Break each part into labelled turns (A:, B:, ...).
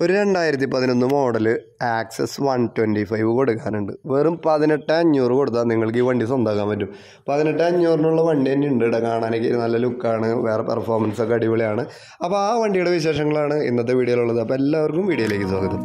A: ഒരു രണ്ടായിരത്തി പതിനൊന്ന് model Access one twenty five കൊടുക്കാനുണ്ട് വെറും പതിനെട്ട് അഞ്ഞൂറ് കൊടുത്താൽ നിങ്ങൾക്ക് ഈ വണ്ടി സ്വന്തമാക്കാൻ പറ്റും പതിനെട്ട് അഞ്ഞൂറിനുള്ള വണ്ടി തന്നെ ഉണ്ട് ഇവിടെ കാണാനൊക്കെ നല്ല ലുക്കാണ് വേറെ പെർഫോമൻസ് ഒക്കെ അടിപൊളിയാണ് അപ്പോൾ ആ വണ്ടിയുടെ വിശേഷങ്ങളാണ് ഇന്നത്തെ വീഡിയോയിലുള്ളത് അപ്പോൾ എല്ലാവർക്കും വീഡിയോയിലേക്ക് സ്വാഗതം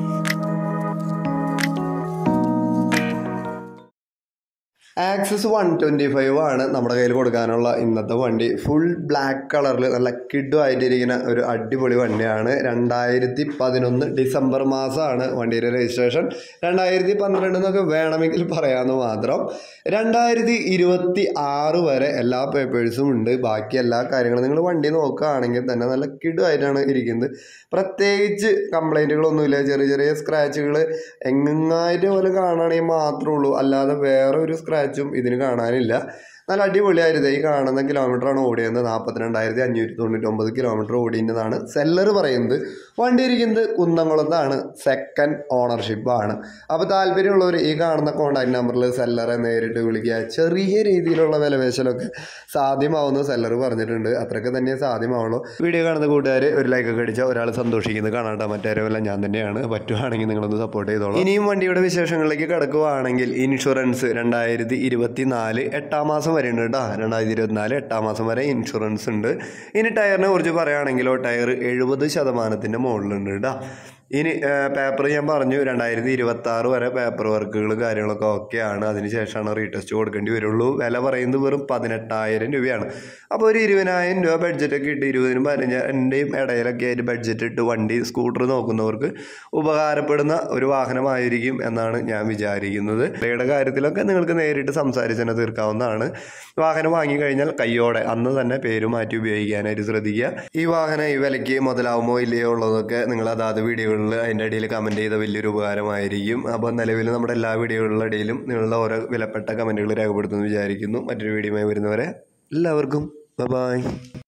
A: ആക്സസ് വൺ ട്വൻറ്റി ഫൈവ് ആണ് നമ്മുടെ കയ്യിൽ കൊടുക്കാനുള്ള ഇന്നത്തെ വണ്ടി ഫുൾ ബ്ലാക്ക് കളറിൽ നല്ല കിഡുമായിട്ടിരിക്കുന്ന ഒരു അടിപൊളി വണ്ടിയാണ് രണ്ടായിരത്തി പതിനൊന്ന് ഡിസംബർ മാസമാണ് വണ്ടിയുടെ രജിസ്ട്രേഷൻ രണ്ടായിരത്തി പന്ത്രണ്ട് എന്നൊക്കെ വേണമെങ്കിൽ പറയാമെന്ന് മാത്രം രണ്ടായിരത്തി ഇരുപത്തി ആറ് വരെ എല്ലാ പേപ്പേഴ്സും ഉണ്ട് ബാക്കി എല്ലാ കാര്യങ്ങളും നിങ്ങൾ വണ്ടി നോക്കുകയാണെങ്കിൽ തന്നെ നല്ല കിഡുമായിട്ടാണ് ഇരിക്കുന്നത് പ്രത്യേകിച്ച് കംപ്ലൈൻറ്റുകളൊന്നുമില്ല ചെറിയ ചെറിയ സ്ക്രാച്ചുകൾ എങ്ങായിട്ട് പോലും കാണുകയാണെങ്കിൽ മാത്രമേ ഉള്ളൂ അല്ലാതെ വേറെ ഒരു സ്ക്രാച്ചും ഇതിന് കാണാനില്ല നല്ല അടിപൊളിയായിരുന്നു ഈ കാണുന്ന കിലോമീറ്ററാണ് ഓടിയത് നാൽപ്പത്തിരണ്ടായിരത്തി അഞ്ഞൂറ്റി തൊണ്ണൂറ്റൊമ്പത് കിലോമീറ്റർ ഓടിയെന്നതാണ് സെല്ലർ പറയുന്നത് വണ്ടി ഇരിക്കുന്നത് കുന്നംകുളത്താണ് സെക്കൻഡ് ഓണർഷിപ്പാണ് അപ്പോൾ താല്പര്യമുള്ളവർ ഈ കാണുന്ന കോൺടാക്ട് നമ്പറിൽ സെല്ലറെ നേരിട്ട് വിളിക്കുക ചെറിയ രീതിയിലുള്ള വിലപേശലൊക്കെ സാധ്യമാവുമെന്ന് സെല്ലർ പറഞ്ഞിട്ടുണ്ട് അത്രയ്ക്ക് തന്നെ സാധ്യമാവുള്ളൂ വീഡിയോ കാണുന്ന കൂട്ടുകാർ ഒരു ലൈക്കൊക്കെ അടിച്ചാൽ ഒരാൾ സന്തോഷിക്കുന്നത് കാണാട്ടോ മറ്റാരുമല്ല ഞാൻ തന്നെയാണ് പറ്റുവാണെങ്കിൽ നിങ്ങളൊന്ന് സപ്പോർട്ട് ചെയ്തോളൂ ഇനിയും വണ്ടിയുടെ വിശേഷങ്ങളിലേക്ക് കിടക്കുവാണെങ്കിൽ ഇൻഷുറൻസ് രണ്ടായിരത്തി ഇരുപത്തി നാല് എട്ടാം മാസം വരെ ഉണ്ട് കേട്ടോ രണ്ടായിരത്തി ഇരുപത്തിനാല് എട്ടാം മാസം വരെ ഇൻഷുറൻസ് ഉണ്ട് ഇനി ടയറിനെ കുറിച്ച് പറയുകയാണെങ്കിലോ ടയർ എഴുപത് ശതമാനത്തിൻ്റെ മുകളിലുണ്ട് കേട്ടോ ഇനി പേപ്പർ ഞാൻ പറഞ്ഞു രണ്ടായിരത്തി ഇരുപത്തി ആറ് വരെ പേപ്പർ വർക്കുകൾ കാര്യങ്ങളൊക്കെ ഓക്കെയാണ് അതിനുശേഷമാണ് റീടെസ്റ്റ് കൊടുക്കേണ്ടി വരുള്ളൂ വില പറയുന്നത് വെറും പതിനെട്ടായിരം രൂപയാണ് അപ്പോൾ ഒരു ഇരുപതിനായിരം രൂപ ബഡ്ജറ്റൊക്കെ ഇട്ട് ഇരുപതിനും പതിനഞ്ചിൻ്റെയും ഇടയിലൊക്കെ ആയിട്ട് ബഡ്ജറ്റ് ഇട്ട് വണ്ടി സ്കൂട്ടർ നോക്കുന്നവർക്ക് ഉപകാരപ്പെടുന്ന ഒരു വാഹനമായിരിക്കും എന്നാണ് ഞാൻ വിചാരിക്കുന്നത് വിലയുടെ കാര്യത്തിലൊക്കെ നിങ്ങൾക്ക് നേരിട്ട് സംസാരിച്ച് തന്നെ തീർക്കാവുന്നതാണ് വാഹനം വാങ്ങിക്കഴിഞ്ഞാൽ കയ്യോടെ അന്ന് തന്നെ പേര് മാറ്റി ഉപയോഗിക്കാനായിട്ട് ശ്രദ്ധിക്കുക ഈ വാഹനം ഈ വിലയ്ക്ക് മുതലാവുമോ ഇല്ലയോ ഉള്ളതൊക്കെ നിങ്ങൾ അതാത് വീഡിയോകളിൽ അതിൻ്റെ ഇടയിൽ കമൻറ്റ് ചെയ്ത വലിയൊരു ഉപകാരമായിരിക്കും അപ്പോൾ നിലവിൽ നമ്മുടെ എല്ലാ വീഡിയോകളുടെ ഇടയിലും നിങ്ങളുടെ ഓരോ വിലപ്പെട്ട കമൻറ്റുകൾ രേഖപ്പെടുത്തുമെന്ന് വിചാരിക്കുന്നു മറ്റൊരു വീഡിയോയുമായി വരുന്നവരെ എല്ലാവർക്കും ബൈ